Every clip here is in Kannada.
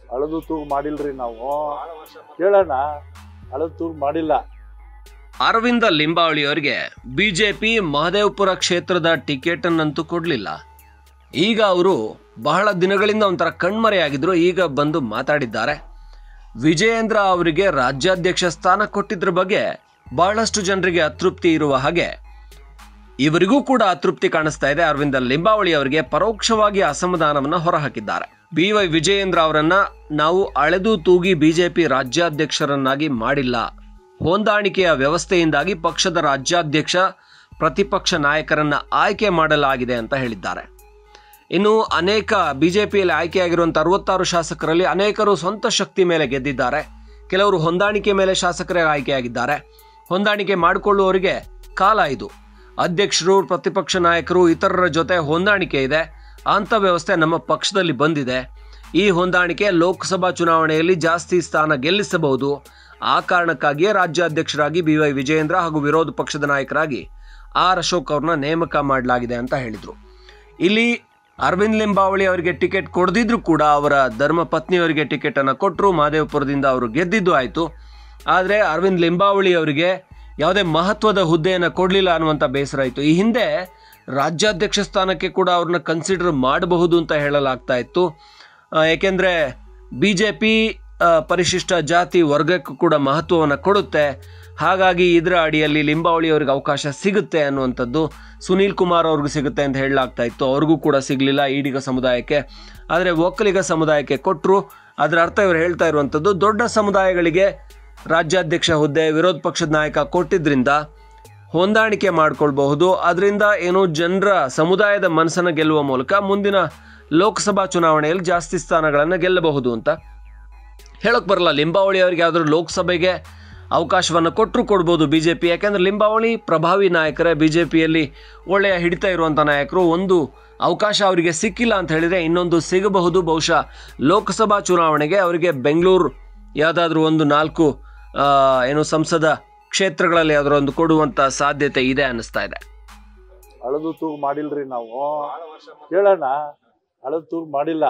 ಅಳದು ತೂಗು ಮಾಡಿಲ್ರಿ ನಾವು ಕೇಳೋಣ ಅಳದು ತೂಗು ಮಾಡಿಲ್ಲ ಅರವಿಂದ ಲಿಂಬಾವಳಿ ಅವರಿಗೆ ಬಿಜೆಪಿ ಮಹದೇವಪುರ ಕ್ಷೇತ್ರದ ಟಿಕೆಟ್ ಅನ್ನಂತೂ ಕೊಡಲಿಲ್ಲ ಈಗ ಅವರು ಬಹಳ ದಿನಗಳಿಂದ ಒಂಥರ ಕಣ್ಮರೆಯಾಗಿದ್ರು ಈಗ ಬಂದು ಮಾತಾಡಿದ್ದಾರೆ ವಿಜಯೇಂದ್ರ ಅವರಿಗೆ ರಾಜ್ಯಾಧ್ಯಕ್ಷ ಸ್ಥಾನ ಕೊಟ್ಟಿದ್ರ ಬಗ್ಗೆ ಬಹಳಷ್ಟು ಜನರಿಗೆ ಅತೃಪ್ತಿ ಇರುವ ಹಾಗೆ ಇವರಿಗೂ ಕೂಡ ಅತೃಪ್ತಿ ಕಾಣಿಸ್ತಾ ಇದೆ ಅರವಿಂದ ಲಿಂಬಾವಳಿ ಅವರಿಗೆ ಪರೋಕ್ಷವಾಗಿ ಅಸಮಾಧಾನವನ್ನ ಹೊರಹಾಕಿದ್ದಾರೆ ಬಿ ವೈ ವಿಜಯೇಂದ್ರ ಅವರನ್ನ ನಾವು ಅಳೆದು ತೂಗಿ ಬಿಜೆಪಿ ರಾಜ್ಯಾಧ್ಯಕ್ಷರನ್ನಾಗಿ ಮಾಡಿಲ್ಲ ಹೊಂದಾಣಿಕೆಯ ವ್ಯವಸ್ಥೆಯಿಂದಾಗಿ ಪಕ್ಷದ ರಾಜ್ಯಾಧ್ಯಕ್ಷ ಪ್ರತಿಪಕ್ಷ ನಾಯಕರನ್ನ ಆಯ್ಕೆ ಮಾಡಲಾಗಿದೆ ಅಂತ ಹೇಳಿದ್ದಾರೆ ಇನ್ನು ಅನೇಕ ಬಿಜೆಪಿಯಲ್ಲಿ ಆಯ್ಕೆಯಾಗಿರುವಂಥ ಅರವತ್ತಾರು ಶಾಸಕರಲ್ಲಿ ಅನೇಕರು ಸ್ವಂತ ಶಕ್ತಿ ಮೇಲೆ ಗೆದ್ದಿದ್ದಾರೆ ಕೆಲವರು ಹೊಂದಾಣಿಕೆ ಮೇಲೆ ಶಾಸಕರೇ ಆಯ್ಕೆಯಾಗಿದ್ದಾರೆ ಹೊಂದಾಣಿಕೆ ಮಾಡಿಕೊಳ್ಳುವವರಿಗೆ ಕಾಲ ಇದು ಅಧ್ಯಕ್ಷರು ಪ್ರತಿಪಕ್ಷ ನಾಯಕರು ಇತರರ ಜೊತೆ ಹೊಂದಾಣಿಕೆ ಇದೆ ಅಂತ ವ್ಯವಸ್ಥೆ ನಮ್ಮ ಪಕ್ಷದಲ್ಲಿ ಬಂದಿದೆ ಈ ಹೊಂದಾಣಿಕೆ ಲೋಕಸಭಾ ಚುನಾವಣೆಯಲ್ಲಿ ಜಾಸ್ತಿ ಸ್ಥಾನ ಗೆಲ್ಲಿಸಬಹುದು ಆ ಕಾರಣಕ್ಕಾಗಿಯೇ ರಾಜ್ಯಾಧ್ಯಕ್ಷರಾಗಿ ಬಿ ವೈ ವಿಜಯೇಂದ್ರ ಹಾಗೂ ವಿರೋಧ ಪಕ್ಷದ ನಾಯಕರಾಗಿ ಆರ್ ಅಶೋಕ್ ಅವ್ರನ್ನ ನೇಮಕ ಮಾಡಲಾಗಿದೆ ಅಂತ ಹೇಳಿದರು ಇಲ್ಲಿ ಅರವಿಂದ್ ಲಿಂಬಾವಳಿ ಅವರಿಗೆ ಟಿಕೆಟ್ ಕೊಡದಿದ್ರು ಕೂಡ ಅವರ ಧರ್ಮ ಪತ್ನಿಯವರಿಗೆ ಟಿಕೆಟ್ ಅನ್ನು ಕೊಟ್ಟರು ಮಹದೇವಪುರದಿಂದ ಅವರು ಗೆದ್ದಿದ್ದು ಆಯಿತು ಆದರೆ ಅರವಿಂದ್ ಲಿಂಬಾವಳಿ ಅವರಿಗೆ ಯಾವುದೇ ಮಹತ್ವದ ಹುದ್ದೆಯನ್ನು ಕೊಡಲಿಲ್ಲ ಅನ್ನುವಂಥ ಬೇಸರ ಇತ್ತು ಈ ಹಿಂದೆ ರಾಜ್ಯಾಧ್ಯಕ್ಷ ಸ್ಥಾನಕ್ಕೆ ಕೂಡ ಅವ್ರನ್ನ ಕನ್ಸಿಡರ್ ಮಾಡಬಹುದು ಅಂತ ಹೇಳಲಾಗ್ತಾ ಇತ್ತು ಆ, ಏಕೆಂದರೆ ಬಿ ಜೆ ಪಿ ಪರಿಶಿಷ್ಟ ಜಾತಿ ವರ್ಗಕ್ಕೂ ಕೂಡ ಮಹತ್ವವನ್ನು ಕೊಡುತ್ತೆ ಹಾಗಾಗಿ ಇದರ ಅಡಿಯಲ್ಲಿ ಲಿಂಬಾವಳಿ ಅವರಿಗೆ ಅವಕಾಶ ಸಿಗುತ್ತೆ ಅನ್ನುವಂಥದ್ದು ಸುನೀಲ್ ಕುಮಾರ್ ಅವ್ರಿಗೂ ಸಿಗುತ್ತೆ ಅಂತ ಹೇಳಲಾಗ್ತಾ ಇತ್ತು ಅವ್ರಿಗೂ ಕೂಡ ಸಿಗಲಿಲ್ಲ ಈಡಿಗ ಸಮುದಾಯಕ್ಕೆ ಆದರೆ ಒಕ್ಕಲಿಗ ಸಮುದಾಯಕ್ಕೆ ಕೊಟ್ಟರು ಅದರ ಅರ್ಥ ಇವರು ಹೇಳ್ತಾ ಇರುವಂಥದ್ದು ದೊಡ್ಡ ಸಮುದಾಯಗಳಿಗೆ ರಾಜ್ಯಾಧ್ಯಕ್ಷ ಹುದ್ದೆ ವಿರೋಧ ಪಕ್ಷದ ನಾಯಕ ಕೊಟ್ಟಿದ್ರಿಂದ ಹೊಂದಾಣಿಕೆ ಮಾಡ್ಕೊಳ್ಬಹುದು ಅದರಿಂದ ಏನು ಜನರ ಸಮುದಾಯದ ಮನಸ್ಸನ್ನು ಗೆಲ್ಲುವ ಮೂಲಕ ಮುಂದಿನ ಲೋಕಸಭಾ ಚುನಾವಣೆಯಲ್ಲಿ ಜಾಸ್ತಿ ಸ್ಥಾನಗಳನ್ನು ಗೆಲ್ಲಬಹುದು ಅಂತ ಹೇಳಕ್ ಬರಲ್ಲ ಲಿಂಬಾವಳಿ ಅವರಿಗೆ ಯಾವ್ದಾದ್ರು ಲೋಕಸಭೆಗೆ ಅವಕಾಶವನ್ನು ಕೊಟ್ಟರು ಕೊಡ್ಬೋದು ಬಿ ಜೆ ಪಿ ಯಾಕೆಂದ್ರೆ ಲಿಂಬಾವಳಿ ಪ್ರಭಾವಿ ನಾಯಕರೇ ಬಿ ಜೆ ಪಿಯಲ್ಲಿ ಒಳ್ಳೆಯ ಹಿಡಿತ ಇರುವಂಥ ನಾಯಕರು ಒಂದು ಅವಕಾಶ ಅವರಿಗೆ ಸಿಕ್ಕಿಲ್ಲ ಅಂತ ಹೇಳಿದರೆ ಇನ್ನೊಂದು ಸಿಗಬಹುದು ಬಹುಶಃ ಲೋಕಸಭಾ ಚುನಾವಣೆಗೆ ಅವರಿಗೆ ಬೆಂಗಳೂರು ಯಾವುದಾದ್ರೂ ಒಂದು ನಾಲ್ಕು ಆ, ಏನು ಸಂಸದ ಕ್ಷೇತ್ರಗಳಲ್ಲಿ ಯಾವ್ದಾದ್ರು ಒಂದು ಕೊಡುವಂಥ ಸಾಧ್ಯತೆ ಇದೆ ಅನ್ನಿಸ್ತಾ ಇದೆ ಅಳದು ತೂಗು ಮಾಡಿಲ್ರಿ ನಾವು ಕೇಳೋಣ ಅಳದು ತೂಗು ಮಾಡಿಲ್ಲ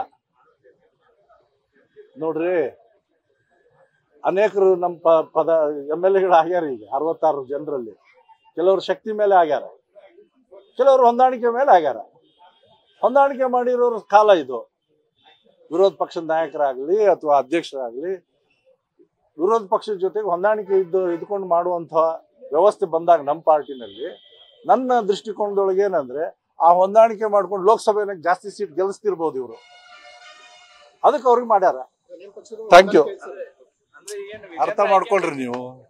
ನೋಡ್ರಿ ಅನೇಕರು ನಮ್ಮ ಪ ಪದ ಎಮ್ ಎಲ್ ಎಗಳು ಆಗ್ಯಾರ ಈಗ ಅರವತ್ತಾರು ಜನರಲ್ಲಿ ಕೆಲವರು ಶಕ್ತಿ ಮೇಲೆ ಆಗ್ಯಾರ ಕೆಲವರು ಹೊಂದಾಣಿಕೆ ಮೇಲೆ ಆಗ್ಯಾರ ಹೊಂದಾಣಿಕೆ ಮಾಡಿರೋರ ಕಾಲ ಇದು ವಿರೋಧ ಪಕ್ಷದ ನಾಯಕರಾಗ್ಲಿ ಅಥವಾ ಅಧ್ಯಕ್ಷರಾಗ್ಲಿ ವಿರೋಧ ಪಕ್ಷದ ಜೊತೆಗೆ ಹೊಂದಾಣಿಕೆ ಇದ್ದು ಇದ್ಕೊಂಡು ಮಾಡುವಂಥ ವ್ಯವಸ್ಥೆ ಬಂದಾಗ ನಮ್ಮ ಪಾರ್ಟಿನಲ್ಲಿ ನನ್ನ ದೃಷ್ಟಿಕೋನದೊಳಗೆ ಏನಂದ್ರೆ ಆ ಹೊಂದಾಣಿಕೆ ಮಾಡ್ಕೊಂಡು ಲೋಕಸಭೆನಾಗ ಜಾಸ್ತಿ ಸೀಟ್ ಗೆಲ್ಲಿಸ್ತಿರ್ಬೋದು ಇವರು ಅದಕ್ಕೆ ಅವ್ರಿಗೆ ಮಾಡ್ಯಾರ ಥ್ಯಾಂಕ್ ಯು ಅರ್ಥ ಮಾಡ್ಕೊಳ್ರಿ ನೀವು